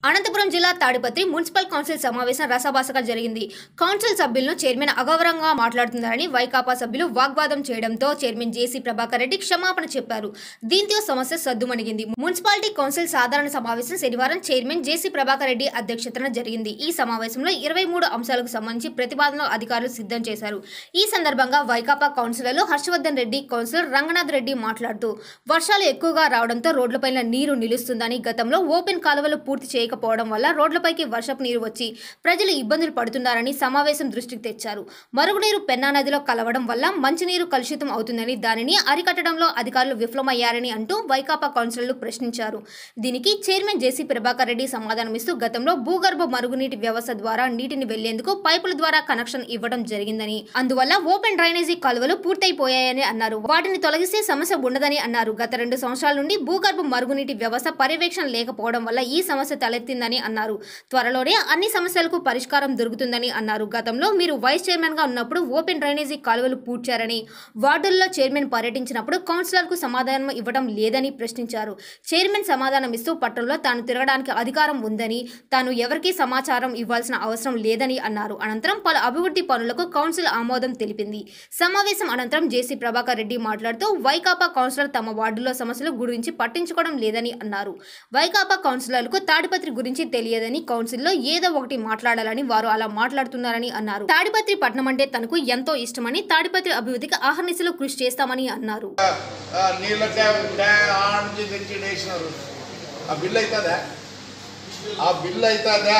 అనంతపురం జిల్లా Tadipatri municipal council సమావేశం రసాభాసగా జరిగింది కౌన్సిల్ సభ్యులను చైర్మన్ అగౌరవంగా మాట్లాడుతున్నారని వైకాపా సభ్యులు వాగ్వాదం చేయడంతో చైర్మన్ జేసీ ప్రభాకర్ రెడ్డి క్షమాపణ చెప్పారు దీంతో సమస్య సద్దుమణిగింది మున్సిపాలిటీ కౌన్సిల్ సాధారణ సమావేశం శనివారం చైర్మన్ జేసీ ప్రభాకర్ రెడ్డి అధ్యక్షతన జరిగింది ఈ సమావేశంలో ఇరవై మూడు అంశాలకు సంబంధించి ప్రతిపాదనలు అధికారులు సిద్ధం చేశారు ఈ సందర్భంగా వైకాపా కౌన్సిలర్లు హర్షవర్ధన్ రెడ్డి కౌన్సిలర్ రంగనాథ్ రెడ్డి మాట్లాడుతూ వర్షాలు ఎక్కువగా రావడంతో రోడ్లపైన నీరు నిలుస్తుందని గతంలో ఓపెన్ కాలువలు పూర్తి చేయకపోవడం వల్ల రోడ్లపైకి వర్షపు నీరు వచ్చి ప్రజలు ఇబ్బందులు పడుతున్నారని సమావేశం దృష్టికి తెచ్చారు మరుగునీరు పెన్నా నదిలో కలవడం వల్ల మంచినీరు కలుషితం అవుతుందని దానిని అరికట్టడంలో అధికారులు విఫలమయ్యారని అంటూ వైకాపా కౌన్సిలర్లు ప్రశ్నించారు దీనికి చైర్మన్ జేసీ ప్రభాకర్ రెడ్డి సమాధానమిస్తూ గతంలో భూగర్భ మరుగునీటి వ్యవస్థ ద్వారా నీటిని వెళ్లేందుకు పైపుల ద్వారా కనెక్షన్ ఇవ్వడం జరిగిందని అందువల్ల ఓపెన్ డ్రైనేజీ కాలువలు పూర్తయిపోయాయని అన్నారు వాటిని తొలగిస్తే సమస్య ఉండదని అన్నారు గత రెండు సంవత్సరాల నుండి భూగర్భ మరుగునీటి వ్యవస్థ పర్యవేక్షణ లేకపోవడం వల్ల ఈ సమస్య తలెత్తిందని అన్నారు త్వరలోనే అన్ని సమస్యలకు పరిష్కారం దొరుకుతుందని అన్నారు గతంలో మీరు వైస్ చైర్మన్ గా ఉన్నప్పుడు ఓపెన్ డ్రైనేజీ కాలువలు పూడ్చారని వార్డుల్లో చైర్మన్ పర్యటించినప్పుడు కౌన్సిలర్కు సమాధానం ఇవ్వడం లేదని ప్రశ్నించారు చైర్మన్ సమాధానం ఇస్తూ పట్టణంలో తాను తిరగడానికి అధికారం ఉందని తాను ఎవరికీ సమాచారం ఇవ్వాల్సిన అవసరం లేదని అన్నారు అనంతరం పలు అభివృద్ధి పనులకు కౌన్సిల్ ఆమోదం తెలిపింది సమావేశం అనంతరం జేసీ ప్రభాకర్ రెడ్డి మాట్లాడుతూ వైకాపా కౌన్సిలర్ తమ వార్డులో సమస్యల గురించి పట్టించుకోవడం లేదని అన్నారు వైకాపా కౌన్సిలర్లకు తాడిపత్రి గురించి తెలియదని కౌన్సిల్లో ఏదో ఒకటి మాట్లాడాలని వారు అలా మాట్లాడుతున్నారని అన్నారు తాడిపత్రి పట్టణం అంటే తనకు ఎంతో ఇష్టమని తాడిపత్రి అభివృద్ధికి ఆహర్నిశలు కృషి చేస్తామని అన్నారు ఆ నీళ్ళ ట్యాప్ ట్యా- ఆడ నుంచి తెచ్చి వేసినారు ఆ బిల్లు అవుతుందా ఆ బిల్లు అవుతుందా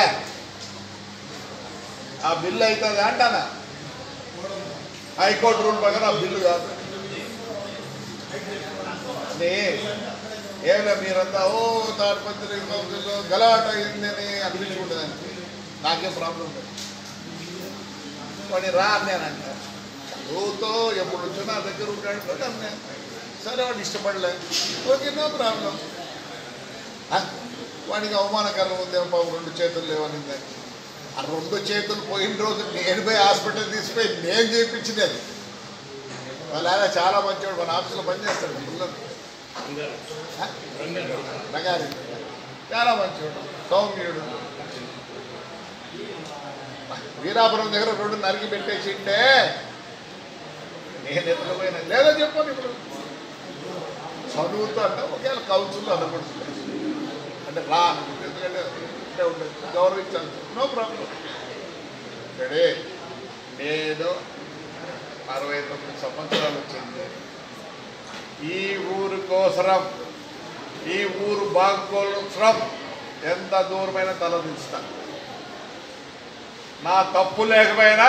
ఆ బిల్లు అవుతుందా అంటానా హైకోర్టు రూల్ ప్రకారం ఆ బిల్లు కాదు అదే ఏమిలే మీరంతా ఓ తాడిపత్రి కౌన్సిల్లో గలాట అయిందని అనిపించుకుంటుందని నాకేం ప్రాబ్లం లేదు వాడిని రా అన్నానంట ఊతో ఎప్పుడు వచ్చో నా దగ్గర ఉంటాడు కదా అన్నా సరే వాడు ఇష్టపడలే ఓకే నో ప్రాబ్లం వాడికి అవమానకరం ఉందేమో పాపం రెండు చేతులు లేవనింది ఆ రెండు చేతులు పోయిన రోజు నేను పోయి హాస్పిటల్ తీసిపోయి నేను చేయించినది వాళ్ళ ఆయన చాలా మంచివాడు మన ఆఫీస్లో పనిచేస్తాడు పిల్లలు రంగారి చాలా మంచివాడు సౌమ్యుడు వీరాపురం దగ్గర రెండు నరికి పెట్టేసింటే నేను ఎత్తుకుపోయినా లేదా చెప్పాను ఇప్పుడు చదువుతూ అంటే ఒకవేళ కౌన్సిల్లో అనకూడదు అంటే రా అనుకుంటే ఎందుకంటే ఉంటే ఉండదు గౌరవించాలి నో ప్రాబ్లం ఇక్కడే నేను అరవై తొమ్మిది సంవత్సరాలు వచ్చింది ఈ ఊరు కోసరం ఈ ఊరు బాగోసం ఎంత దూరమైన తలదిస్తాను నా తప్పు లేకపోయినా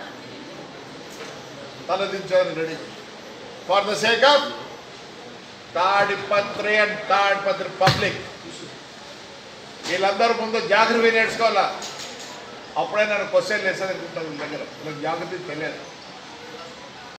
తలదించాను ready for the sake of Tadipatri and Tadipatri public వీళ్ళందరూ ముందు జాగ్రత్త నేర్చుకోవాలా అప్పుడే నన్ను క్వశ్చన్ వేసేది ఉంటుంది వీళ్ళ దగ్గర వీళ్ళకి జాగ్రత్త తెలియదు